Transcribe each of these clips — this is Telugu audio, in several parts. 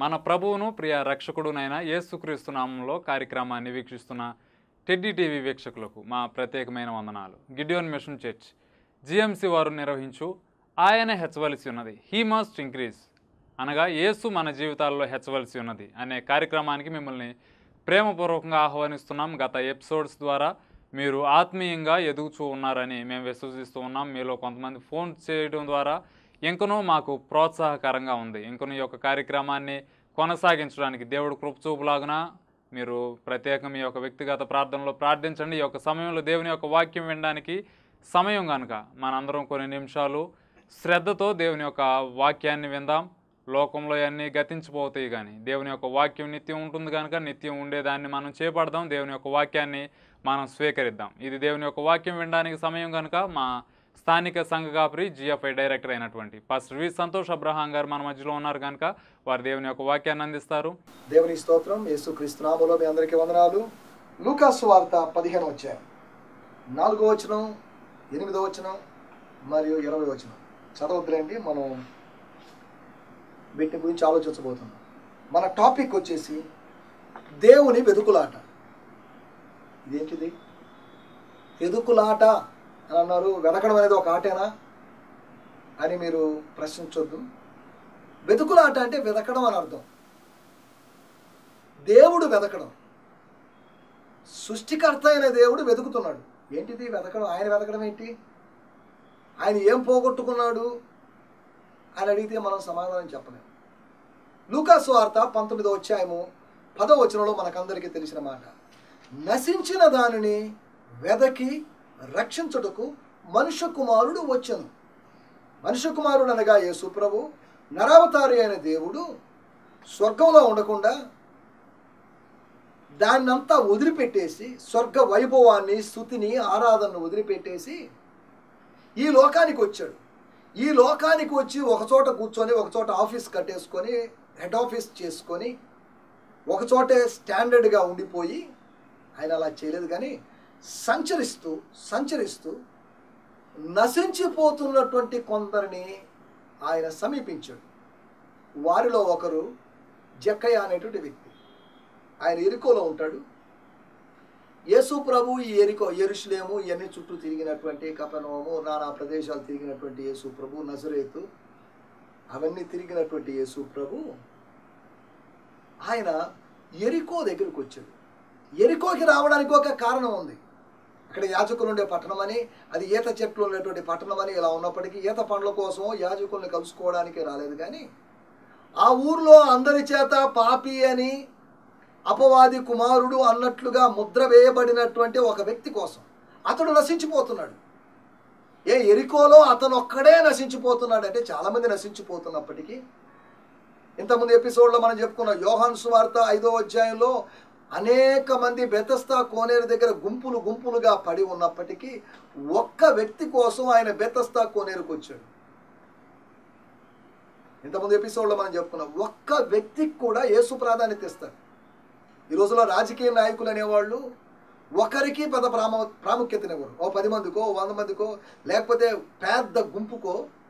మన ప్రభువును ప్రియ రక్షకుడునైన యేసుక్రీస్తు నామంలో కార్యక్రమాన్ని వీక్షిస్తున్న టెడ్డీ టీవీ వీక్షకులకు మా ప్రత్యేకమైన వందనాలు గిడియోన్ మిషన్ చర్చ్ జిఎంసి వారు నిర్వహించు ఆయన హెచ్చవలసి ఉన్నది హీ మస్ట్ ఇంక్రీజ్ అనగా యేసు మన జీవితాల్లో హెచ్చవలసి ఉన్నది అనే కార్యక్రమానికి మిమ్మల్ని ప్రేమపూర్వకంగా ఆహ్వానిస్తున్నాం గత ఎపిసోడ్స్ ద్వారా మీరు ఆత్మీయంగా ఎదుగుతూ ఉన్నారని మేము విశ్వసిస్తూ ఉన్నాం మీలో కొంతమంది ఫోన్ చేయడం ద్వారా ఇంకనూ మాకు ప్రోత్సాహకరంగా ఉంది ఇంకనూ ఈ యొక్క కార్యక్రమాన్ని కొనసాగించడానికి దేవుడు కృపచూపులాగున మీరు ప్రత్యేకం మీ యొక్క వ్యక్తిగత ప్రార్థనలో ప్రార్థించండి ఈ యొక్క సమయంలో దేవుని యొక్క వాక్యం వినడానికి సమయం కనుక మనందరం కొన్ని నిమిషాలు శ్రద్ధతో దేవుని యొక్క వాక్యాన్ని విందాం లోకంలో అన్నీ గతించిపోతాయి కానీ దేవుని యొక్క వాక్యం నిత్యం ఉంటుంది కనుక నిత్యం ఉండేదాన్ని మనం చేపడదాం దేవుని యొక్క వాక్యాన్ని మనం స్వీకరిద్దాం ఇది దేవుని యొక్క వాక్యం వినడానికి సమయం కనుక మా స్థానిక సంఘ కాపరి జిఎఫ్ఐ డైరెక్టర్ అయినటువంటి pastor V Santosh Abraham garu మన మధ్యలో ఉన్నారు కనుక వారు దేవుని యొక్క వాక్యాన్ని అందిస్తారు దేవుని స్తోత్రం యేసు క్రీస్తునామలో మీ అందరికీ వందనాలు లూకాసు వార్త పదిహేను వచ్చాయి నాలుగో వచనం ఎనిమిదో వచనం మరియు ఇరవై వచనం చదవద్దులేండి మనం వీటి గురించి ఆలోచించబోతున్నాం మన టాపిక్ వచ్చేసి దేవుని వెతుకులాట ఇదేంటిది వెతుకులాట అని అన్నారు వెతకడం అనేది ఒక ఆటేనా అని మీరు ప్రశ్నించొద్దు వెతుకులాట అంటే వెతకడం అని అర్థం దేవుడు వెతకడం సృష్టికర్త అయిన దేవుడు వెతుకుతున్నాడు ఏంటిది వెతకడం ఆయన వెతకడం ఏంటి ఆయన ఏం పోగొట్టుకున్నాడు అని అడిగితే మనం సమాధానం చెప్పలేం లూకాసు వార్త పంతొమ్మిదో అధ్యాయము పదో వచనంలో మనకందరికీ తెలిసిన మాట నశించిన దానిని వెదకి రక్షించుటకు మనుష్య కుమారుడు వచ్చను మనుష్య కుమారుడు అనగా యేసు ప్రభు నరావతారి అయిన దేవుడు స్వర్గంలో ఉండకుండా దాన్నంతా వదిలిపెట్టేసి స్వర్గ వైభవాన్ని స్థుతిని ఆరాధనను వదిలిపెట్టేసి ఈ లోకానికి వచ్చాడు ఈ లోకానికి వచ్చి ఒకచోట కూర్చొని ఒకచోట ఆఫీస్ కట్టేసుకొని హెడ్ ఆఫీస్ చేసుకొని ఒకచోటే స్టాండర్డ్గా ఉండిపోయి ఆయన అలా చేయలేదు కానీ సంచరిస్తూ సంచరిస్తూ నశించిపోతున్నటువంటి కొందరిని ఆయన సమీపించాడు వారిలో ఒకరు జక్కయ్య అనేటువంటి వ్యక్తి ఆయన ఎరుకోలో ఉంటాడు యేసు ప్రభు ఈ ఎరికో ఎరుషులేము ఇవన్నీ చుట్టూ తిరిగినటువంటి కపనోము నానా ప్రదేశాలు తిరిగినటువంటి యేసు ప్రభు నజరేతు అవన్నీ తిరిగినటువంటి యేసు ప్రభు ఆయన ఎరికో దగ్గరికి వచ్చాడు ఎరికోకి రావడానికి ఒక కారణం ఉంది అక్కడ యాజకులు ఉండే పట్టణం అని అది ఈత చెట్లు ఉండేటువంటి పట్టణం అని ఇలా ఉన్నప్పటికీ ఈత పండ్ల కోసం యాజకుల్ని కలుసుకోవడానికి రాలేదు కానీ ఆ ఊర్లో అందరి చేత పాపి అని అపవాది కుమారుడు అన్నట్లుగా ముద్ర వేయబడినటువంటి ఒక వ్యక్తి కోసం అతడు నశించిపోతున్నాడు ఏ ఎరికోలో అతను ఒక్కడే నశించిపోతున్నాడు అంటే చాలామంది నశించిపోతున్నప్పటికీ ఇంతకుముందు ఎపిసోడ్లో మనం చెప్పుకున్నాం యోహాన్ సువార్త ఐదో అధ్యాయంలో అనేక మంది బెతస్తా కోనేరు దగ్గర గుంపులు గుంపులుగా పడి ఉన్నప్పటికీ ఒక్క వ్యక్తి కోసం ఆయన బెతస్తా కోనేరుకు వచ్చాడు ఇంతకుముందు ఎపిసోడ్లో మనం చెప్పుకున్నాం ఒక్క వ్యక్తికి కూడా యేసు ప్రాధాన్యత ఇస్తారు ఈ రోజుల్లో రాజకీయ నాయకులు అనేవాళ్ళు ఒకరికి పెద్ద ప్రాము ప్రాముఖ్యతనివ్వరు ఓ పది మందికో ఓ వంద మందికో లేకపోతే పెద్ద గుంపుకో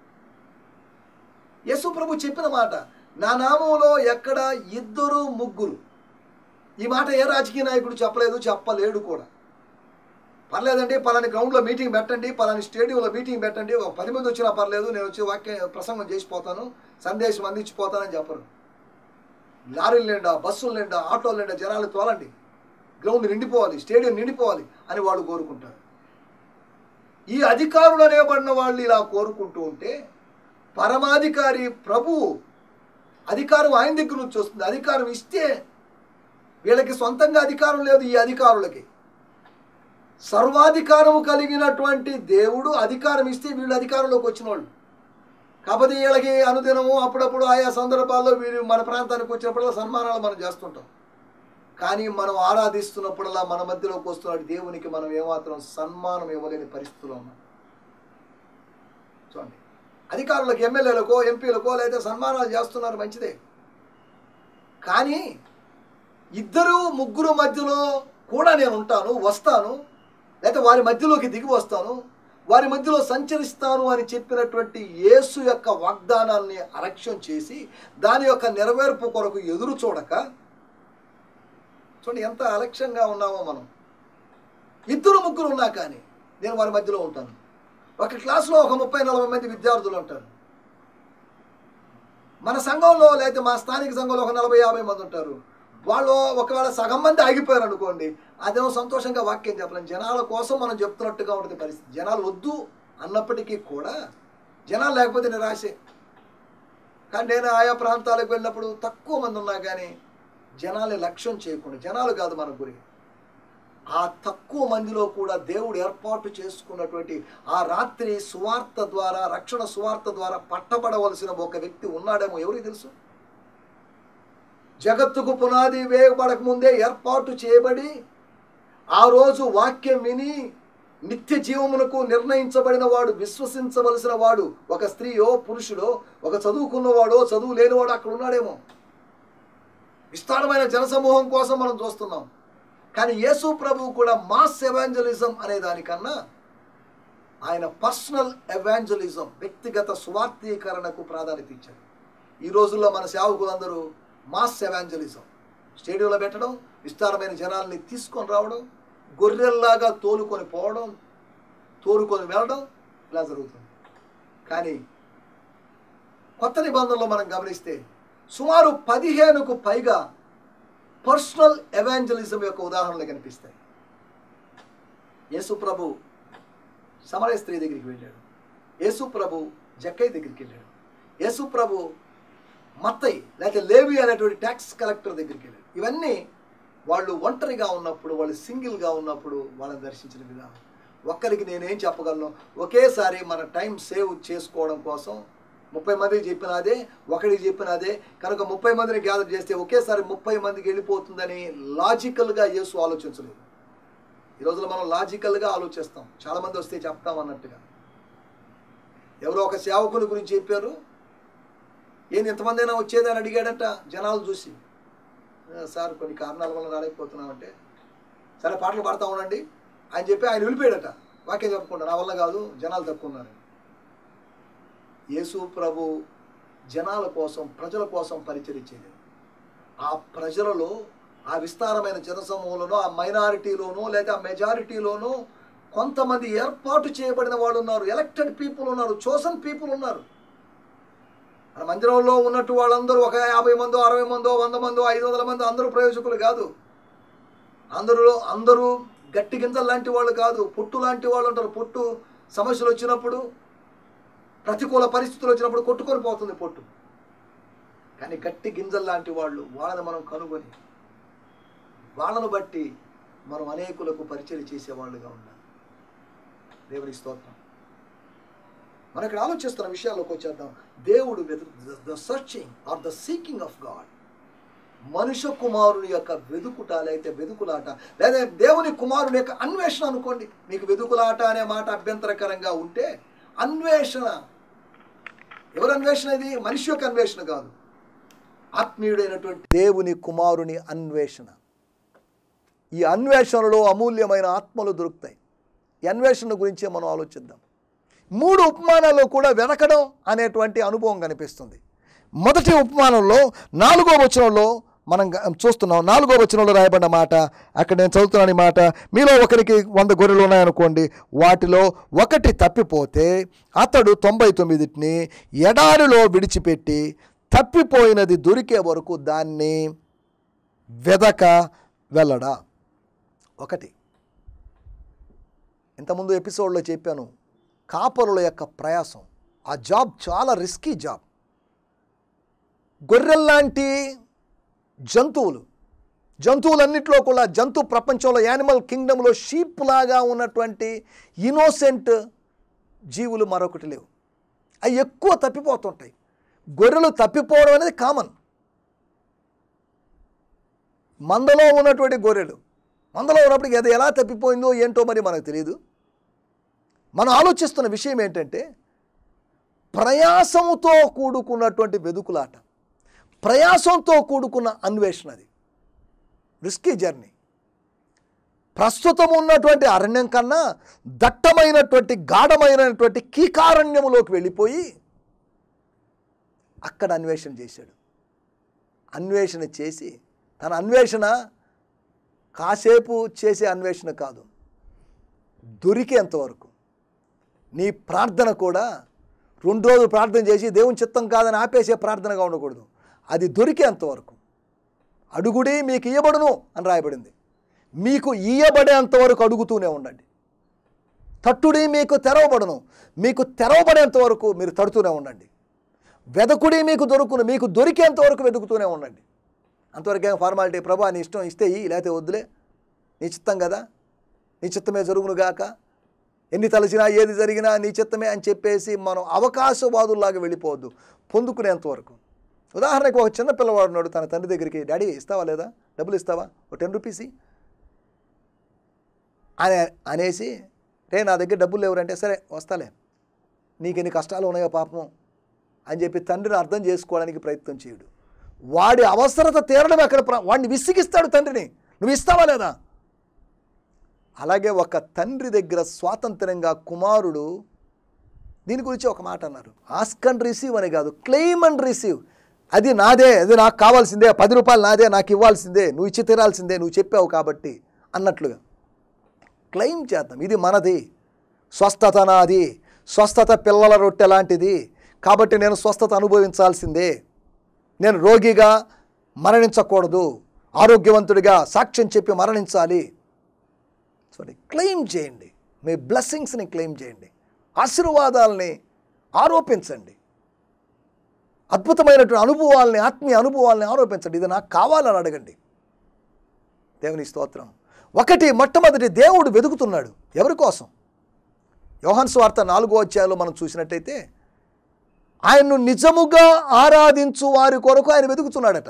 యేసు ప్రభు చెప్పిన మాట నా నామంలో ఎక్కడ ఇద్దరు ముగ్గురు ఈ మాట ఏ రాజకీయ నాయకుడు చెప్పలేదు చెప్పలేడు కూడా పర్లేదండి పలాని గ్రౌండ్లో మీటింగ్ పెట్టండి పలాని స్టేడియంలో మీటింగ్ పెట్టండి ఒక పది మంది వచ్చినా పర్లేదు నేను వచ్చి వాక్య ప్రసంగం చేసిపోతాను సందేశం అందించిపోతానని చెప్పరు లారీలు నిండా బస్సులు నిండా ఆటోలు నిండా జనాలు తోలండి గ్రౌండ్ నిండిపోవాలి స్టేడియం నిండిపోవాలి అని వాళ్ళు కోరుకుంటారు ఈ అధికారులు అనేబడిన వాళ్ళు ఇలా కోరుకుంటూ ఉంటే పరమాధికారి ప్రభువు అధికారం ఆయన దగ్గర నుంచి వస్తుంది అధికారం ఇస్తే వీళ్ళకి సొంతంగా అధికారం లేదు ఈ అధికారులకి సర్వాధికారము కలిగినటువంటి దేవుడు అధికారం ఇస్తే వీళ్ళు అధికారంలోకి వచ్చిన వాళ్ళు కాకపోతే వీళ్ళకి అనుదినము అప్పుడప్పుడు ఆయా సందర్భాల్లో వీళ్ళు మన ప్రాంతానికి వచ్చినప్పుడల్లా సన్మానాలు మనం చేస్తుంటాం కానీ మనం ఆరాధిస్తున్నప్పుడల్లా మన మధ్యలోకి వస్తున్నాడు దేవునికి మనం ఏమాత్రం సన్మానం ఇవ్వలేని పరిస్థితుల్లో ఉన్నాం చూడండి అధికారులకు ఎమ్మెల్యేలకో ఎంపీలకో లేదా సన్మానాలు చేస్తున్నారు మంచిదే కానీ ఇద్దరు ముగ్గురు మధ్యలో కూడా నేను ఉంటాను వస్తాను లేకపోతే వారి మధ్యలోకి దిగి వస్తాను వారి మధ్యలో సంచరిస్తాను అని చెప్పినటువంటి యేసు యొక్క వాగ్దానాన్ని అలక్ష్యం చేసి దాని యొక్క నెరవేర్పు కొరకు ఎదురు చూడక చూడండి ఎంత అలక్ష్యంగా ఉన్నామో మనం ఇద్దరు ముగ్గురు ఉన్నా కానీ నేను వారి మధ్యలో ఉంటాను ఒక క్లాస్లో ఒక ముప్పై నలభై మంది విద్యార్థులు ఉంటారు మన సంఘంలో లేకపోతే మా స్థానిక సంఘంలో ఒక నలభై యాభై మంది ఉంటారు వాళ్ళు ఒకవేళ సగం మంది ఆగిపోయారు అనుకోండి అదేమో సంతోషంగా వాక్యం చెప్పలేం జనాల కోసం మనం చెప్తున్నట్టుగా ఉంటుంది పరిస్థితి జనాలు వద్దు అన్నప్పటికీ కూడా జనాలు లేకపోతే నిరాశే కానీ నేను ఆయా ప్రాంతాలకు వెళ్ళినప్పుడు తక్కువ మంది ఉన్నా కానీ జనాల్ని లక్ష్యం చేయకుండా జనాలు కాదు మన గురి ఆ తక్కువ మందిలో కూడా దేవుడు ఏర్పాటు చేసుకున్నటువంటి ఆ రాత్రి సువార్త ద్వారా రక్షణ సువార్త ద్వారా పట్టబడవలసిన ఒక వ్యక్తి ఉన్నాడేమో ఎవరికి తెలుసు జగత్తుకు పునాది వేయబడక ముందే ఏర్పాటు చేయబడి ఆ రోజు వాక్యం విని నిత్య జీవమునకు నిర్ణయించబడిన వాడు విశ్వసించవలసిన వాడు ఒక స్త్రీయో పురుషుడో ఒక చదువుకున్నవాడో చదువు లేనివాడో అక్కడ ఉన్నాడేమో విస్తారమైన జనసమూహం కోసం మనం చూస్తున్నాం కానీ యేసు ప్రభు కూడా మాస్ ఎవాంజలిజం అనే దానికన్నా ఆయన పర్సనల్ ఎవాంజలిజం వ్యక్తిగత స్వార్థీకరణకు ప్రాధాన్యత ఇచ్చారు ఈ రోజుల్లో మన సేవకులందరూ మాస్ ఎవాంజలిజం స్టేడియంలో పెట్టడం విస్తారమైన జనాల్ని తీసుకొని రావడం గొర్రెల్లాగా తోలుకొని పోవడం తోలుకొని వెళ్ళడం ఇలా జరుగుతుంది కానీ కొత్త నిబంధనలో మనం గమనిస్తే సుమారు పదిహేనుకు పైగా పర్సనల్ ఎవాంజలిజం యొక్క ఉదాహరణలు కనిపిస్తాయి యేసు ప్రభు సమరయ స్త్రీ దగ్గరికి వెళ్ళాడు యేసు ప్రభు జక్కయ్య దగ్గరికి వెళ్ళాడు యేసు ప్రభు మత్తయి లేకపోతే లేవి అనేటువంటి ట్యాక్స్ కలెక్టర్ దగ్గరికి వెళ్ళాడు ఇవన్నీ వాళ్ళు ఒంటరిగా ఉన్నప్పుడు వాళ్ళు సింగిల్గా ఉన్నప్పుడు వాళ్ళని దర్శించిన విధానం ఒక్కరికి నేనేం చెప్పగలను ఒకేసారి మన టైం సేవ్ చేసుకోవడం కోసం ముప్పై మందికి చెప్పినదే ఒకరికి చెప్పినదే కనుక ముప్పై మందిని గ్యాదర్ చేస్తే ఒకేసారి ముప్పై మందికి వెళ్ళిపోతుందని లాజికల్గా యేసు ఆలోచించలేదు ఈ రోజులో మనం లాజికల్గా ఆలోచిస్తాం చాలామంది వస్తే చెప్తాం అన్నట్టుగా ఎవరో ఒక సేవకుని గురించి చెప్పారు ఏంది ఎంతమంది అయినా వచ్చేదని అడిగాడట జనాలు చూసి "ఆ, సార్ కొన్ని కారణాల వల్ల రాలేకపోతున్నామంటే సరే పాటలు పాడుతూ ఉండండి ఆయన చెప్పి ఆయన వెళ్ళిపోయాడట వాక్యం చెప్పకుండా నా వల్ల కాదు జనాలు తక్కువ ఉన్నారు యేసు ప్రభు జనాల కోసం ప్రజల కోసం పరిచరించేది ఆ ప్రజలలో ఆ విస్తారమైన జనసమూహంలోనో ఆ మైనారిటీలోనో లేదా ఆ మెజారిటీలోనో కొంతమంది ఏర్పాటు చేయబడిన వాళ్ళు ఉన్నారు ఎలక్టెడ్ పీపుల్ ఉన్నారు చోసన్ పీపుల్ ఉన్నారు మన మందిరంలో ఉన్నట్టు వాళ్ళందరూ ఒక యాభై మందో అరవై మందో వంద మందో ఐదు వందల మంది అందరూ ప్రయోజకులు కాదు అందరూ అందరూ గట్టి గింజలు లాంటి వాళ్ళు కాదు పొట్టు లాంటి వాళ్ళు ఉంటారు పొట్టు సమస్యలు వచ్చినప్పుడు ప్రతికూల పరిస్థితులు వచ్చినప్పుడు కొట్టుకొని పోతుంది పొట్టు కానీ గట్టి గింజలు లాంటి వాళ్ళు వాళ్ళని మనం కనుగొని వాళ్ళను బట్టి మనం అనేకులకు పరిచయం చేసేవాళ్ళుగా ఉండాలి దేవుని స్తోత్రం మనం ఇక్కడ ఆలోచిస్తున్న విషయాల్లోకి వచ్చేద్దాం దేవుడు the searching or the seeking of God మనుష్య కుమారుని యొక్క వెదుకుట లేకపోతే వెదుకులాట లేదా దేవుని కుమారుని యొక్క అన్వేషణ అనుకోండి మీకు వెదుకులాట అనే మాట అభ్యంతరకరంగా ఉంటే అన్వేషణ ఎవరు అన్వేషణ ఇది మనిషి యొక్క అన్వేషణ కాదు ఆత్మీయుడైనటువంటి దేవుని కుమారుని అన్వేషణ ఈ అన్వేషణలో అమూల్యమైన ఆత్మలు దొరుకుతాయి ఈ అన్వేషణ గురించే మనం ఆలోచిద్దాం మూడు ఉపమానాల్లో కూడా వెనకడం అనేటువంటి అనుభవం కనిపిస్తుంది మొదటి ఉపమానంలో నాలుగో వచనంలో మనం గ- చూస్తున్నాం నాలుగో వచనంలో రాయబడిన మాట అక్కడ నేను చదువుతున్నాను ఈ మాట మీలో ఒకరికి వంద గొర్రెలు ఉన్నాయనుకోండి వాటిలో ఒకటి తప్పిపోతే అతడు తొంభై తొమ్మిదిటిని ఎడారిలో విడిచిపెట్టి తప్పిపోయినది దొరికే వరకు దాన్ని వెదక వెళ్ళడా ఒకటి ఇంతకుముందు ఎపిసోడ్లో చెప్పాను కాపరుల యొక్క ప్రయాసం ఆ జాబ్ చాలా రిస్కీ జాబ్ గొర్రెల్లాంటి జంతువులు జంతువులన్నింటిలో కూడా జంతు ప్రపంచంలో యానిమల్ కింగ్డమ్లో షీప్ లాగా ఉన్నటువంటి ఇన్నోసెంట్ జీవులు మరొకటి లేవు అవి ఎక్కువ తప్పిపోతుంటాయి గొర్రెలు తప్పిపోవడం అనేది కామన్ మందలో ఉన్నటువంటి గొర్రెలు మందలో ఉన్నప్పటికీ అది ఎలా తప్పిపోయిందో ఏంటో మరి మనకు తెలియదు మనం ఆలోచిస్తున్న విషయం ఏంటంటే ప్రయాసంతో కూడుకున్నటువంటి వెదుకులాట ప్రయాసంతో కూడుకున్న అన్వేషణ అది రిస్కీ జర్నీ ప్రస్తుతం ఉన్నటువంటి అరణ్యం కన్నా దట్టమైనటువంటి గాఢమైనటువంటి కీకారణ్యములోకి వెళ్ళిపోయి అక్కడ అన్వేషణ చేశాడు అన్వేషణ చేసి తన అన్వేషణ కాసేపు చేసే అన్వేషణ కాదు దొరికేంతవరకు నీ ప్రార్థన కూడా రెండు రోజులు ప్రార్థన చేసి దేవుని చిత్తం కాదని ఆపేసే ప్రార్థనగా ఉండకూడదు అది దొరికేంతవరకు అడుగుడి మీకు ఇయ్యబడును అని రాయబడింది మీకు ఇయ్యబడేంతవరకు అడుగుతూనే ఉండండి తట్టుడి మీకు తెరవబడును మీకు తెరవబడేంత వరకు మీరు తడుతూనే ఉండండి వెదకుడి మీకు దొరుకును మీకు దొరికేంత వరకు వెతుకుతూనే ఉండండి అంతవరకు ఏం ఫార్మాలిటీ ప్రభా నీ ఇష్టం ఇస్తే ఇయ్యి లేకపోతే వద్దులే నీ చిత్తం కదా నీ చిత్తమే జరుగును గాక ఎన్ని తలచినా ఏది జరిగినా నీ చిత్తమే అని చెప్పేసి మనం అవకాశవాదుల్లాగా వెళ్ళిపోవద్దు పొందుకునేంత వరకు ఉదాహరణకు ఒక చిన్న పిల్లవాడు ఉన్నాడు తన తండ్రి దగ్గరికి డాడీ ఇస్తావా లేదా డబ్బులు ఇస్తావా ఒక టెన్ రూపీస్ ఇయ్యి." అని అనేసి రే నా దగ్గర డబ్బులు లేవురంటే సరే వస్తాలే నీకు ఎన్ని కష్టాలు ఉన్నాయో పాపం అని చెప్పి తండ్రిని అర్థం చేసుకోవడానికి ప్రయత్నం చేయడు వాడి అవసరత తీరడం అక్కడ ప్ర- వాడిని విసిగిస్తాడు తండ్రిని నువ్వు ఇస్తావా లేదా అలాగే ఒక తండ్రి దగ్గర స్వాతంత్రంగా కుమారుడు దీని గురించి ఒక మాట అన్నారు ఆస్క్ అండ్ రిసీవ్ అని కాదు క్లెయిమ్ అండ్ రిసీవ్ అది నాదే అది నాకు కావాల్సిందే పది రూపాయలు నాదే నాకు ఇవ్వాల్సిందే నువ్వు ఇచ్చి తీరాల్సిందే నువ్వు చెప్పావు కాబట్టి అన్నట్లుగా క్లెయిమ్ చేద్దాం ఇది మనది స్వస్థత నాది స్వస్థత పిల్లల రొట్టె లాంటిది కాబట్టి నేను స్వస్థత అనుభవించాల్సిందే నేను రోగిగా మరణించకూడదు ఆరోగ్యవంతుడిగా సాక్ష్యం చెప్పి మరణించాలి సారీ క్లెయిమ్ చేయండి మీ బ్లెస్సింగ్స్ని క్లెయిమ్ చేయండి ఆశీర్వాదాలని ఆరోపించండి అద్భుతమైనటువంటి అనుభవాల్ని ఆత్మీయ అనుభవాల్ని ఆరోపించండి ఇది నాకు కావాలని అడగండి దేవుని స్తోత్రం ఒకటి మొట్టమొదటి దేవుడు వెతుకుతున్నాడు ఎవరి కోసం యోహాన్ స్వార్త నాలుగో అధ్యాయంలో మనం చూసినట్టయితే ఆయన్ను నిజముగా ఆరాధించు వారి కొరకు ఆయన వెతుకుతున్నాడట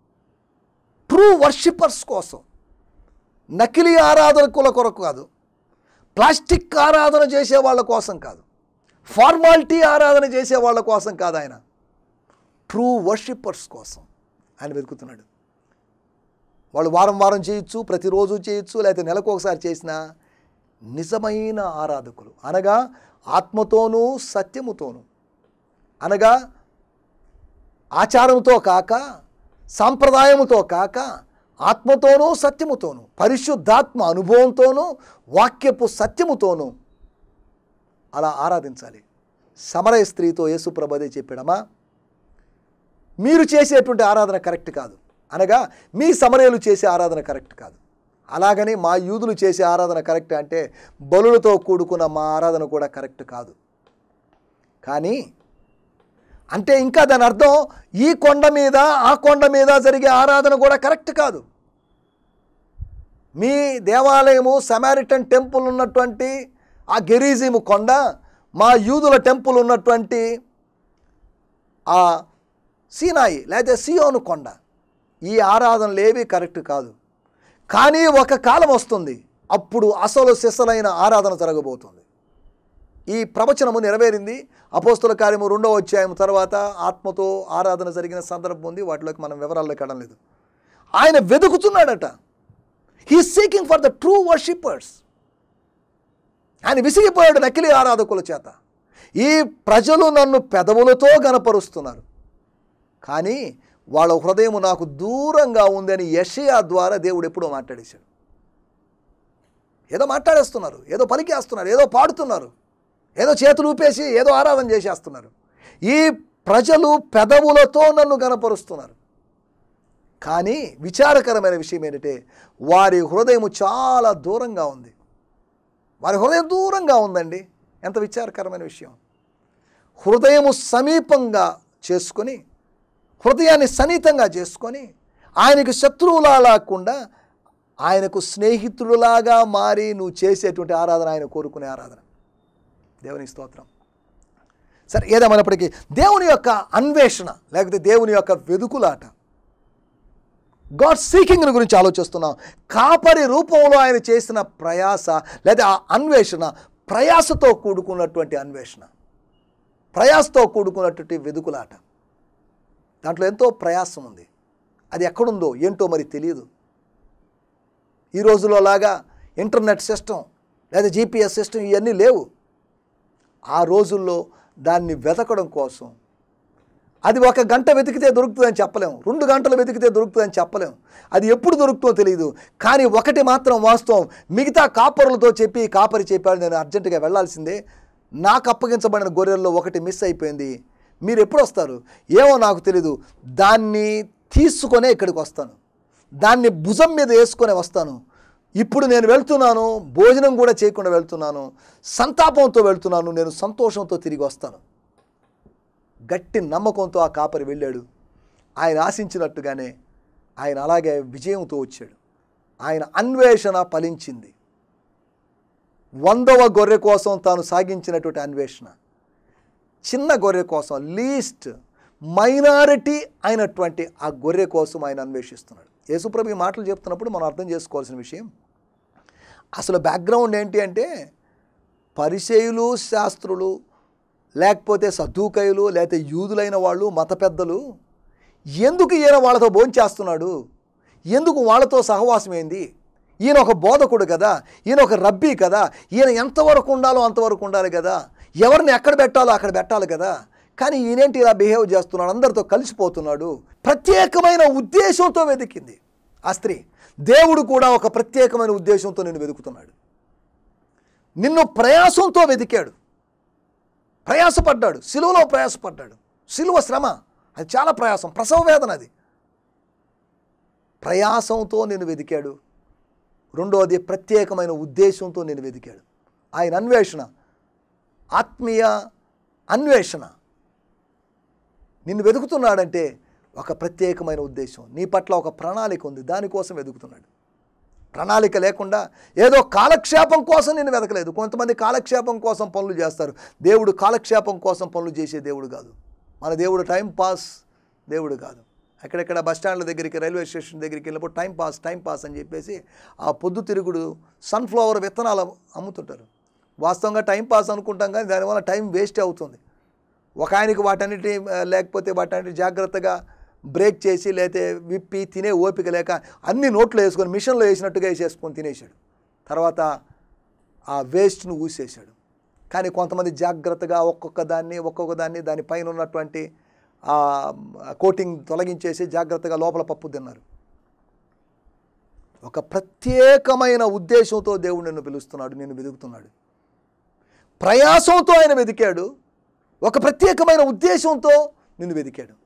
ట్రూ వర్షిపర్స్ కోసం నకిలీ ఆరాధనకుల కొరకు కాదు ప్లాస్టిక్ ఆరాధన చేసే వాళ్ళ కోసం కాదు ఫార్మాలిటీ ఆరాధన చేసే వాళ్ళ కోసం కాదు ఆయన ట్రూ వర్షిపర్స్ కోసం ఆయన వెతుకుతున్నాడు వాళ్ళు వారం వారం చేయొచ్చు ప్రతిరోజు చేయొచ్చు లేకపోతే నెలకు ఒకసారి చేసిన నిజమైన ఆరాధకులు అనగా ఆత్మతోనూ సత్యముతోనూ అనగా ఆచారంతో కాక సాంప్రదాయముతో కాక ఆత్మతోనూ సత్యముతోనూ పరిశుద్ధాత్మ అనుభవంతోనూ వాక్యపు సత్యముతోనూ అలా ఆరాధించాలి సమరయ స్త్రీతో యేసుప్రభు అదే చెప్పాడమ్మా మీరు చేసేటువంటి ఆరాధన కరెక్ట్ కాదు అనగా మీ సమరయులు చేసే ఆరాధన కరెక్ట్ కాదు అలాగని మా యూదులు చేసే ఆరాధన కరెక్ట్ అంటే బలులతో కూడుకున్న మా ఆరాధన కూడా కరెక్ట్ కాదు కానీ అంటే ఇంకా దాని అర్థం ఈ కొండ మీద ఆ కొండ మీద జరిగే ఆరాధన కూడా కరెక్ట్ కాదు మీ దేవాలయము సమారిటన్ టెంపుల్ ఉన్నటువంటి ఆ గెరీజిము కొండ మా యూదుల టెంపుల్ ఉన్నటువంటి ఆ సీనాయి లేకపోతే సియోను కొండ ఈ ఆరాధనలు ఏవి కరెక్ట్ కాదు కానీ ఒక కాలం వస్తుంది అప్పుడు అసలు సిసలైన ఆరాధన జరగబోతుంది ఈ ప్రవచనము నెరవేరింది అపోస్తుల కార్యము రెండవ అధ్యాయం తర్వాత ఆత్మతో ఆరాధన జరిగిన సందర్భం ఉంది వాటిలోకి మనం వివరాల్లోకి వెళ్ళడం లేదు ఆయన వెతుకుతున్నాడట he seeking for the true worshippers ఆయన విసిగిపోయాడు నకిలీ ఆరాధకుల చేత ఈ ప్రజలు నన్ను పెదవులతో గనపరుస్తున్నారు కానీ వాళ్ళ హృదయం నాకు దూరంగా ఉందని యషయా ద్వారా దేవుడు ఎప్పుడో మాట్లాడేశాడు ఏదో మాట్లాడేస్తున్నారు ఏదో పలికేస్తున్నారు ఏదో పాడుతున్నారు ఏదో చేతులు ఊపేసి ఏదో ఆరాధన చేసేస్తున్నారు ఈ ప్రజలు పెదవులతో నన్ను గనపరుస్తున్నారు కానీ విచారకరమైన విషయం ఏంటంటే వారి హృదయం చాలా దూరంగా ఉంది వారి హృదయం దూరంగా ఉందండి ఎంత విచారకరమైన విషయం హృదయము సమీపంగా చేసుకొని హృదయాన్ని సన్నిహితంగా చేసుకొని ఆయనకు శత్రువులా లేకుండా ఆయనకు స్నేహితుడులాగా మారి నువ్వు చేసేటువంటి ఆరాధన ఆయన కోరుకునే ఆరాధన దేవుని స్తోత్రం సరే ఏదేమైనప్పటికీ దేవుని యొక్క అన్వేషణ లేకపోతే దేవుని యొక్క వెదుకులాట గాడ్ సీకింగ్ గురించి ఆలోచిస్తున్నాం కాపరి రూపంలో ఆయన చేసిన ప్రయాస లేదా ఆ అన్వేషణ ప్రయాసతో కూడుకున్నటువంటి అన్వేషణ ప్రయాసతో కూడుకున్నటువంటి వెదుకులాట దాంట్లో ఎంతో ప్రయాసం ఉంది అది ఎక్కడుందో ఏంటో మరి తెలియదు ఈ రోజులో లాగా ఇంటర్నెట్ సిస్టమ్ లేదా జీపీఎస్ సిస్టమ్ ఇవన్నీ లేవు ఆ రోజుల్లో దాన్ని వెతకడం కోసం అది ఒక గంట వెతికితే దొరుకుతుందని చెప్పలేము రెండు గంటలు వెతికితే దొరుకుతుందని చెప్పలేము అది ఎప్పుడు దొరుకుతుందో తెలియదు కానీ ఒకటి మాత్రం వాస్తవం మిగతా కాపరులతో చెప్పి కాపరి చెప్పాడు నేను అర్జెంటుగా వెళ్ళాల్సిందే నాకు అప్పగించబడిన గొర్రెల్లో ఒకటి మిస్ అయిపోయింది మీరు ఎప్పుడు వస్తారు ఏమో నాకు తెలీదు దాన్ని తీసుకొనే ఇక్కడికి వస్తాను దాన్ని భుజం మీద వేసుకొని వస్తాను ఇప్పుడు నేను వెళ్తున్నాను భోజనం కూడా చేయకుండా వెళ్తున్నాను సంతాపంతో వెళ్తున్నాను నేను సంతోషంతో తిరిగి వస్తాను గట్టి నమ్మకంతో ఆ కాపరి వెళ్ళాడు ఆయన ఆశించినట్టుగానే ఆయన అలాగే విజయంతో వచ్చాడు ఆయన అన్వేషణ ఫలించింది వందవ గొర్రె కోసం తాను సాగించినటువంటి అన్వేషణ చిన్న గొర్రె కోసం లీస్ట్ మైనారిటీ అయినటువంటి ఆ గొర్రె కోసం ఆయన అన్వేషిస్తున్నాడు యేసుప్రభు ఈ మాటలు చెప్తున్నప్పుడు మనం అర్థం చేసుకోవాల్సిన విషయం అసలు బ్యాక్గ్రౌండ్ ఏంటి అంటే పరిచయులు శాస్త్రులు లేకపోతే సద్దుకయులు లేకపోతే యూదులైన వాళ్ళు మత పెద్దలు ఎందుకు ఈయన వాళ్ళతో భోంచేస్తున్నాడు ఎందుకు వాళ్ళతో సహవాసమైంది ఈయన ఒక బోధకుడు కదా ఈయన ఒక రబ్బీ కదా ఈయన ఎంతవరకు ఉండాలో అంతవరకు ఉండాలి కదా ఎవరిని ఎక్కడ పెట్టాలో అక్కడ పెట్టాలి కదా కానీ ఈయనేంటి ఇలా బిహేవ్ చేస్తున్నాడు అందరితో కలిసిపోతున్నాడు ప్రత్యేకమైన ఉద్దేశంతో వెతికింది ఆ స్త్రీ దేవుడు కూడా ఒక ప్రత్యేకమైన ఉద్దేశంతో నేను వెతుకుతున్నాడు నిన్ను ప్రయాసంతో వెతికాడు ప్రయాసపడ్డాడు సిలువలో ప్రయాసపడ్డాడు సిలువ శ్రమ అది చాలా ప్రయాసం ప్రసవ వేదన అది ప్రయాసంతో నేను వెతికాడు రెండవది ప్రత్యేకమైన ఉద్దేశంతో నేను వెతికాడు ఆయన అన్వేషణ ఆత్మీయ అన్వేషణ నిన్ను వెతుకుతున్నాడంటే ఒక ప్రత్యేకమైన ఉద్దేశం నీ పట్ల ఒక ప్రణాళిక ఉంది దానికోసం వెతుకుతున్నాడు ప్రణాళిక లేకుండా ఏదో కాలక్షేపం కోసం నేను వెతకలేదు కొంతమంది కాలక్షేపం కోసం పనులు చేస్తారు దేవుడు కాలక్షేపం కోసం పనులు చేసే దేవుడు కాదు మన దేవుడు టైం పాస్ దేవుడు కాదు ఎక్కడెక్కడ బస్ స్టాండ్ల దగ్గరికి రైల్వే స్టేషన్ దగ్గరికి వెళ్ళినప్పుడు టైం పాస్ టైం పాస్ అని చెప్పేసి ఆ పొద్దు తిరుగుడు సన్ఫ్లవర్ విత్తనాలు అమ్ముతుంటారు వాస్తవంగా టైం పాస్ అనుకుంటాం కానీ దానివల్ల టైం వేస్ట్ అవుతుంది ఒక ఆయనకి వాటన్నిటి ఆ, లేకపోతే వాటన్నిటి జాగ్రత్తగా బ్రేక్ చేసి లేకపోతే విప్పి తినే ఓపిక లేక అన్ని నోట్లో వేసుకొని మిషన్లో వేసినట్టుగా వేసేసుకొని తినేసాడు తర్వాత ఆ వేస్ట్ను ఊసేసాడు కానీ కొంతమంది జాగ్రత్తగా ఒక్కొక్క దాన్ని ఒక్కొక్క దాన్ని దానిపైన ఉన్నటువంటి ఆ కోటింగ్ తొలగించేసి జాగ్రత్తగా లోపల పప్పు తిన్నారు ఒక ప్రత్యేకమైన ఉద్దేశంతో దేవుడు నిన్ను పిలుస్తున్నాడు నిన్ను వెతుకుతున్నాడు ప్రయాసంతో ఆయన వెతికాడు ఒక ప్రత్యేకమైన ఉద్దేశంతో నిన్ను వెతికాడు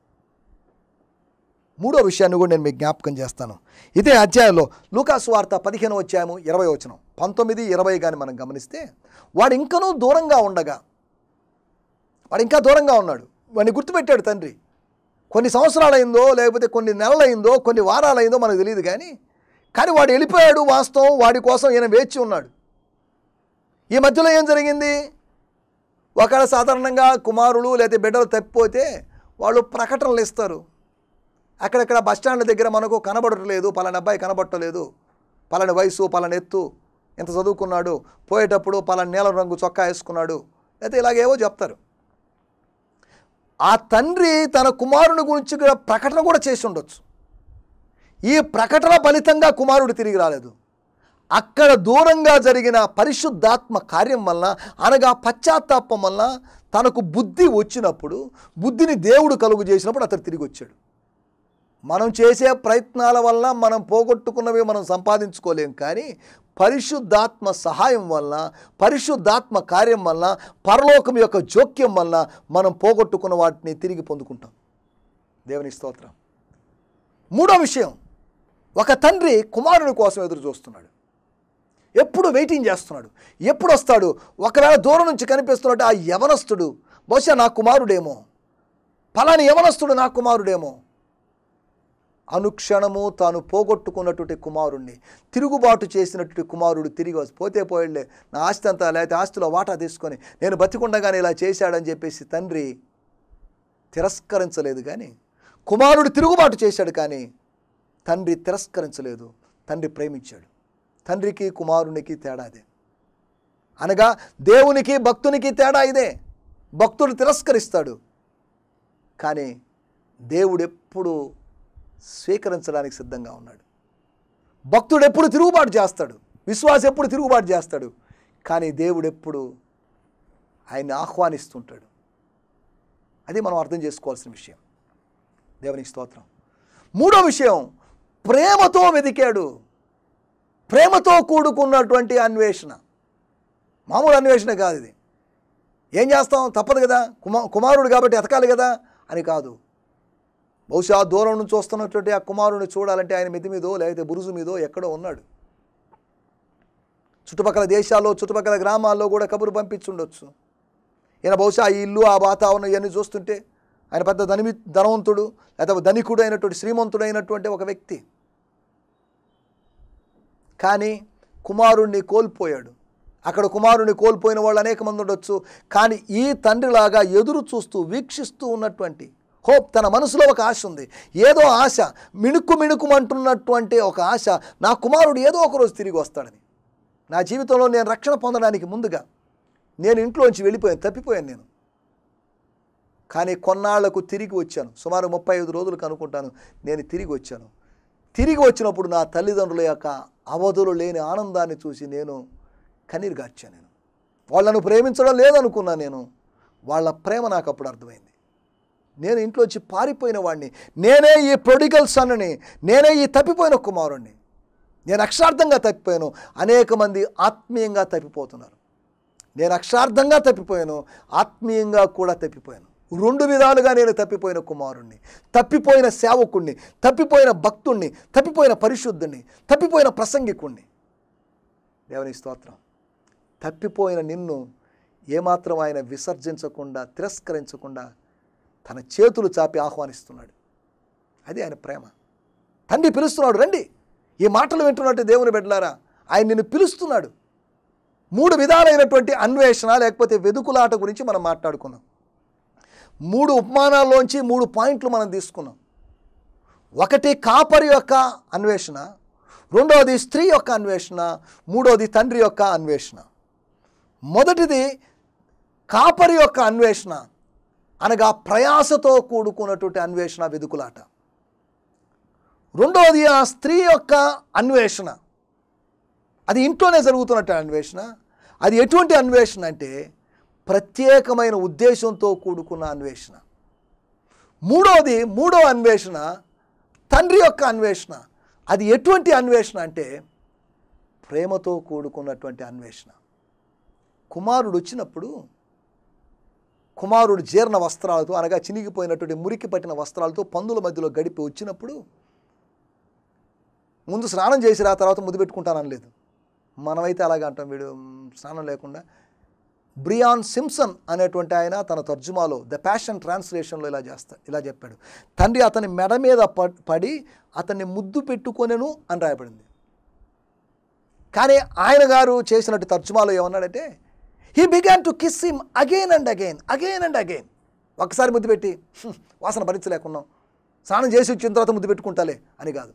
మూడో విషయాన్ని కూడా నేను మీకు జ్ఞాపకం చేస్తాను ఇదే అధ్యాయంలో లూకాసు వార్త పదిహేను అధ్యాయము ఇరవై వచనం పంతొమ్మిది ఇరవై కానీ మనం గమనిస్తే వాడు ఇంకనూ దూరంగా ఉండగా వాడు ఇంకా దూరంగా ఉన్నాడు వాడిని గుర్తుపెట్టాడు తండ్రి కొన్ని సంవత్సరాలైందో లేకపోతే కొన్ని నెలలైందో కొన్ని వారాలైందో మనకు తెలియదు కానీ కానీ వాడు వెళ్ళిపోయాడు వాస్తవం వాడి కోసం ఈయన వేచి ఉన్నాడు ఈ మధ్యలో ఏం జరిగింది ఒకవేళ సాధారణంగా కుమారులు లేదా బిడ్డలు తప్పిపోతే వాళ్ళు ప్రకటనలు ఇస్తారు అక్కడక్కడ బస్ స్టాండ్ దగ్గర మనకు కనబడట్లేదు పలానా అబ్బాయి కనబడటలేదు పలాని వయసు పలాని ఎత్తు ఇంత చదువుకున్నాడు పోయేటప్పుడు పలాని నీలం రంగు చొక్కా వేసుకున్నాడు లేకపోతే ఇలాగేవో చెప్తారు ఆ తండ్రి తన కుమారుని గురించి కూడా ప్రకటన కూడా చేసి ఉండొచ్చు ఈ ప్రకటన ఫలితంగా కుమారుడు తిరిగి రాలేదు అక్కడ దూరంగా జరిగిన పరిశుద్ధాత్మ కార్యం వలన అనగా పశ్చాత్తాపం వలన తనకు బుద్ధి వచ్చినప్పుడు బుద్ధిని దేవుడు కలుగు చేసినప్పుడు అతను తిరిగి వచ్చాడు మనం చేసే ప్రయత్నాల వల్ల మనం పోగొట్టుకున్నవి మనం సంపాదించుకోలేం కానీ పరిశుద్ధాత్మ సహాయం వలన పరిశుద్ధాత్మ కార్యం వలన పరలోకం యొక్క జోక్యం వలన మనం పోగొట్టుకున్న వాటిని తిరిగి పొందుకుంటాం దేవుని స్తోత్రం మూడో విషయం ఒక తండ్రి కుమారుని కోసం ఎదురు చూస్తున్నాడు ఎప్పుడు వెయిటింగ్ చేస్తున్నాడు ఎప్పుడు వస్తాడు ఒకవేళ దూరం నుంచి కనిపిస్తున్నట్టు ఆ యవనస్తుడు బహుశా నా కుమారుడేమో ఫలాని యవనస్తుడు నా కుమారుడేమో అనుక్షణము తాను పోగొట్టుకున్నటువంటి కుమారుణ్ణి తిరుగుబాటు చేసినటువంటి కుమారుడు తిరిగి వచ్చి పోతే పోయిళ్ళే నా ఆస్తి అంతా లేకపోతే ఆస్తిలో వాటా తీసుకొని నేను బతికుండగానే ఇలా చేశాడని చెప్పేసి తండ్రి తిరస్కరించలేదు కానీ కుమారుడు తిరుగుబాటు చేశాడు కానీ తండ్రి తిరస్కరించలేదు తండ్రి ప్రేమించాడు తండ్రికి కుమారునికి తేడా అదే అనగా దేవునికి భక్తునికి తేడా ఇదే భక్తుడు తిరస్కరిస్తాడు కానీ దేవుడు ఎప్పుడు స్వీకరించడానికి సిద్ధంగా ఉన్నాడు భక్తుడు ఎప్పుడు తిరుగుబాటు చేస్తాడు విశ్వాసం ఎప్పుడు తిరుగుబాటు చేస్తాడు కానీ దేవుడు ఎప్పుడు ఆయన్ని ఆహ్వానిస్తుంటాడు అది మనం అర్థం చేసుకోవాల్సిన విషయం దేవునికి స్తోత్రం మూడో విషయం ప్రేమతో వెతికాడు ప్రేమతో కూడుకున్నటువంటి అన్వేషణ మామూలు అన్వేషణ కాదు ఇది ఏం చేస్తాం తప్పదు కదా కుమా కుమారుడు కాబట్టి ఎతకాలి కదా అని కాదు బహుశా దూరం నుంచి వస్తున్నటువంటి ఆ కుమారుడిని చూడాలంటే ఆయన మితి మీదో లేకపోతే బురుజు మీదో ఎక్కడో ఉన్నాడు చుట్టుపక్కల దేశాల్లో చుట్టుపక్కల గ్రామాల్లో కూడా కబురు పంపించుండొచ్చు ఈయన బహుశా ఈ ఇల్లు ఆ వాతావరణం ఇవన్నీ చూస్తుంటే ఆయన పెద్ద ధనిమి ధనవంతుడు లేదా ధనికుడు అయినటువంటి శ్రీమంతుడు అయినటువంటి ఒక వ్యక్తి కానీ కుమారుణ్ణి కోల్పోయాడు అక్కడ కుమారుణ్ణి కోల్పోయిన వాళ్ళు అనేక మంది ఉండొచ్చు కానీ ఈ తండ్రిలాగా ఎదురు చూస్తూ వీక్షిస్తూ ఉన్నటువంటి హోప్ తన మనసులో ఒక ఆశ ఉంది ఏదో ఆశ మిణుకు మిణుకుమంటున్నటువంటి ఒక ఆశ నా కుమారుడు ఏదో ఒక రోజు తిరిగి వస్తాడని నా జీవితంలో నేను రక్షణ పొందడానికి ముందుగా నేను ఇంట్లోంచి వెళ్ళిపోయాను తప్పిపోయాను నేను కానీ కొన్నాళ్లకు తిరిగి వచ్చాను సుమారు ముప్పై ఐదు రోజులకు అనుకుంటాను నేను తిరిగి వచ్చాను తిరిగి వచ్చినప్పుడు నా తల్లిదండ్రుల యొక్క అవధులు లేని ఆనందాన్ని చూసి నేను కన్నీరు గార్చాను నేను వాళ్ళను ప్రేమించడం లేదనుకున్నా నేను వాళ్ళ ప్రేమ నాకు అప్పుడు అర్థమైంది నేను ఇంట్లోంచి పారిపోయిన వాడిని నేనే ఈ ప్రొడిగల్ సన్నని నేనే ఈ తప్పిపోయిన కుమారుణ్ణి నేను అక్షార్థంగా తప్పిపోయాను అనేక మంది ఆత్మీయంగా తప్పిపోతున్నారు నేను అక్షార్థంగా తప్పిపోయాను ఆత్మీయంగా కూడా తప్పిపోయాను రెండు విధాలుగా నేను తప్పిపోయిన కుమారుణ్ణి తప్పిపోయిన సేవకుణ్ణి తప్పిపోయిన భక్తుణ్ణి తప్పిపోయిన పరిశుద్ధుణ్ణి తప్పిపోయిన ప్రసంగికుణ్ణి దేవుని స్తోత్రం తప్పిపోయిన నిన్ను ఏమాత్రం ఆయన విసర్జించకుండా తిరస్కరించకుండా తన చేతులు చాపి ఆహ్వానిస్తున్నాడు అది ఆయన ప్రేమ తండ్రి పిలుస్తున్నాడు రండి ఈ మాటలు వింటున్నట్టు దేవుని బిడ్డలారా ఆయన నిన్ను పిలుస్తున్నాడు మూడు విధాలైనటువంటి అన్వేషణ లేకపోతే వెదుకులాట గురించి మనం మాట్లాడుకున్నాం మూడు ఉపమానాల్లోంచి మూడు పాయింట్లు మనం తీసుకున్నాం ఒకటి కాపరి యొక్క అన్వేషణ రెండవది స్త్రీ యొక్క అన్వేషణ మూడవది తండ్రి యొక్క అన్వేషణ మొదటిది కాపరి యొక్క అన్వేషణ అనగా ప్రయాసతో కూడుకున్నటువంటి అన్వేషణ వెదుకులాట రెండవది ఆ స్త్రీ యొక్క అన్వేషణ అది ఇంట్లోనే జరుగుతున్నట్టు అన్వేషణ అది ఎటువంటి అన్వేషణ అంటే ప్రత్యేకమైన ఉద్దేశంతో కూడుకున్న అన్వేషణ మూడవది మూడవ అన్వేషణ తండ్రి యొక్క అన్వేషణ అది ఎటువంటి అన్వేషణ అంటే ప్రేమతో కూడుకున్నటువంటి అన్వేషణ కుమారుడు వచ్చినప్పుడు కుమారుడు జీర్ణ వస్త్రాలతో అనగా చినిగిపోయినటువంటి మురికి పట్టిన వస్త్రాలతో పందుల మధ్యలో గడిపి వచ్చినప్పుడు ముందు స్నానం చేసి రా తర్వాత ముద్దు పెట్టుకుంటానని లేదు మనమైతే అలాగే అంటాం వీడు మ్, స్నానం లేకుండా బ్రియాన్ సింప్సన్ అనేటువంటి ఆయన తన తర్జుమాలో ద ప్యాషన్ ట్రాన్స్లేషన్లో ఇలా చేస్తా ఇలా చెప్పాడు తండ్రి అతని మెడ మీద ప- పడి అతన్ని ముద్దు పెట్టుకొనెను అని రాయబడింది కానీ ఆయన గారు చేసినట్టు తర్జుమాలో ఏమన్నాడంటే he began to kiss him again and again again and again ఒకసారి ముద్దు పెట్టి "హ్మ్, వాసన భరించలేకున్నాం స్నానం చేసి వచ్చిన తర్వాత ముద్దు పెట్టుకుంటాలే అని కాదు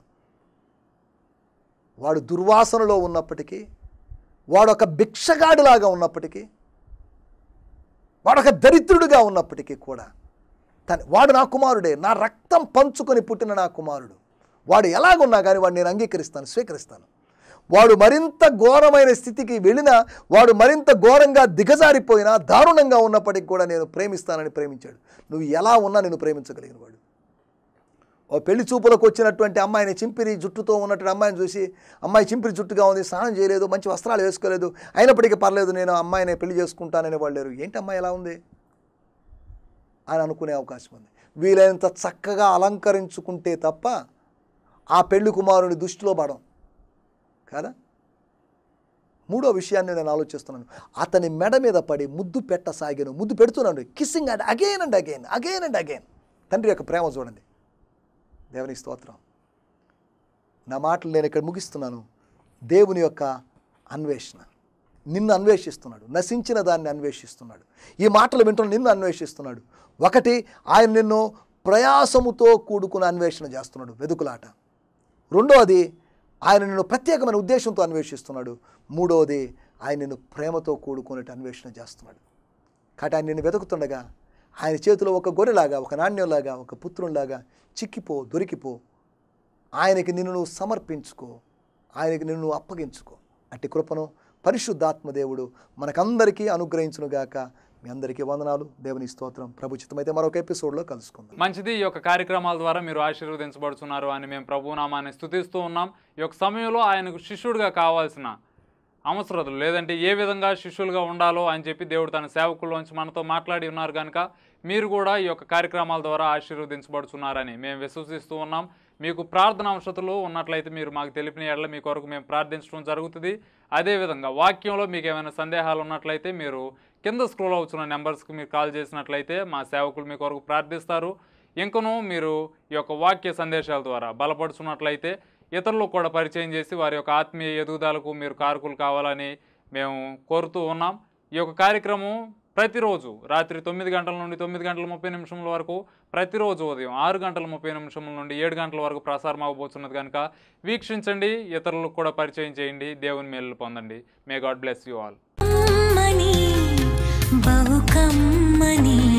వాడు దుర్వాసనలో ఉన్నప్పటికీ వాడు ఒక భిక్షగాడిలాగా ఉన్నప్పటికీ వాడు ఒక దరిద్రుడిగా ఉన్నప్పటికీ కూడా తన వాడు నా కుమారుడే నా రక్తం పంచుకొని పుట్టిన నా కుమారుడు వాడు ఎలాగున్నా కానీ వాడు నేను అంగీకరిస్తాను స్వీకరిస్తాను వాడు మరింత ఘోరమైన స్థితికి వెళ్ళినా వాడు మరింత ఘోరంగా దిగజారిపోయినా దారుణంగా ఉన్నప్పటికీ కూడా నేను ప్రేమిస్తానని ప్రేమించాడు నువ్వు ఎలా ఉన్నా నేను ప్రేమించగలిగిన వాడు ఓ పెళ్లి చూపులకు వచ్చినటువంటి అమ్మాయిని చింపిరి జుట్టుతో ఉన్నటువంటి అమ్మాయిని చూసి అమ్మాయి చింపిరి జుట్టుగా ఉంది స్నానం చేయలేదు మంచి వస్త్రాలు వేసుకోలేదు అయినప్పటికీ పర్లేదు నేను అమ్మాయిని పెళ్లి చేసుకుంటానని వాళ్ళు లేరు ఏంటి అమ్మాయి ఎలా ఉంది అని అనుకునే అవకాశం ఉంది వీలైనంత చక్కగా అలంకరించుకుంటే తప్ప ఆ పెళ్లి కుమారుని దృష్టిలో పడం కాదా మూడో విషయాన్ని నేను ఆలోచిస్తున్నాను అతని మెడ మీద పడి ముద్దు పెట్టసాగాను ముద్దు పెడుతున్నాడు kissing and again and again again and again తండ్రి యొక్క ప్రేమ చూడండి దేవుని స్తోత్రం నా మాటలు నేను ఇక్కడ ముగిస్తున్నాను దేవుని యొక్క అన్వేషణ నిన్ను అన్వేషిస్తున్నాడు నశించిన దాన్ని అన్వేషిస్తున్నాడు ఈ మాటలు వింటున్న నిన్ను అన్వేషిస్తున్నాడు ఒకటి ఆయన నిన్ను ప్రయాసముతో కూడుకున్న అన్వేషణ చేస్తున్నాడు వెదుకులాట రెండవది ఆయన నిన్ను ప్రత్యేకమైన ఉద్దేశంతో అన్వేషిస్తున్నాడు మూడవది ఆయన నిన్ను ప్రేమతో కూడుకున్నట్టు అన్వేషణ చేస్తున్నాడు కాబట్టి ఆయన నిన్ను వెతుకుతుండగా ఆయన చేతిలో ఒక గొర్రెలాగా ఒక నాణ్యంలాగా ఒక పుత్రునిలాగా చిక్కిపో దొరికిపో ఆయనకి నిన్ను నువ్వు సమర్పించుకో ఆయనకి నిన్ను నువ్వు అప్పగించుకో అట్టి కృపను పరిశుద్ధాత్మ దేవుడు మనకందరికీ అనుగ్రహించునుగాక మీ అందరికీ వందనాలు దేవుని స్తోత్రం ప్రభుచితమైతే మరొక ఎపిసోడ్లో కలుసుకుందాం మంచిది ఈ యొక్క కార్యక్రమాల ద్వారా మీరు ఆశీర్వదించబడుతున్నారు అని మేము ప్రభునామాన్ని స్థుతిస్తూ ఉన్నాం ఈ యొక్క సమయంలో ఆయనకు శిష్యుడిగా కావాల్సిన అవసరతలు లేదంటే ఏ విధంగా శిష్యులుగా ఉండాలో అని చెప్పి దేవుడు తన సేవకుల్లోంచి మనతో మాట్లాడి ఉన్నారు కనుక మీరు కూడా ఈ యొక్క కార్యక్రమాల ద్వారా ఆశీర్వదించబడుతున్నారని మేము విశ్వసిస్తూ ఉన్నాం మీకు ప్రార్థన అవసరతలు ఉన్నట్లయితే మీరు మాకు తెలిపిన ఎడల మీ కొరకు మేము ప్రార్థించడం జరుగుతుంది అదేవిధంగా వాక్యంలో మీకు ఏమైనా సందేహాలు ఉన్నట్లయితే మీరు కింద స్క్రోల్ అవుతున్న నెంబర్స్కి మీరు కాల్ చేసినట్లయితే మా సేవకులు మీ కొరకు ప్రార్థిస్తారు ఇంకను మీరు ఈ యొక్క వాక్య సందేశాల ద్వారా బలపడుచున్నట్లయితే ఇతరులకు కూడా పరిచయం చేసి వారి యొక్క ఆత్మీయ ఎదుగుదలకు మీరు కారకులు కావాలని మేము కోరుతూ ఉన్నాం ఈ యొక్క కార్యక్రమం ప్రతిరోజు రాత్రి తొమ్మిది గంటల నుండి తొమ్మిది గంటల ముప్పై నిమిషముల వరకు ప్రతిరోజు ఉదయం ఆరు గంటల ముప్పై నిమిషముల నుండి ఏడు గంటల వరకు ప్రసారం అవ్వబోతున్నది కనుక వీక్షించండి ఇతరులకు కూడా పరిచయం చేయండి దేవుని మేలు పొందండి may God bless you all కమ్మని బహు కమ్మని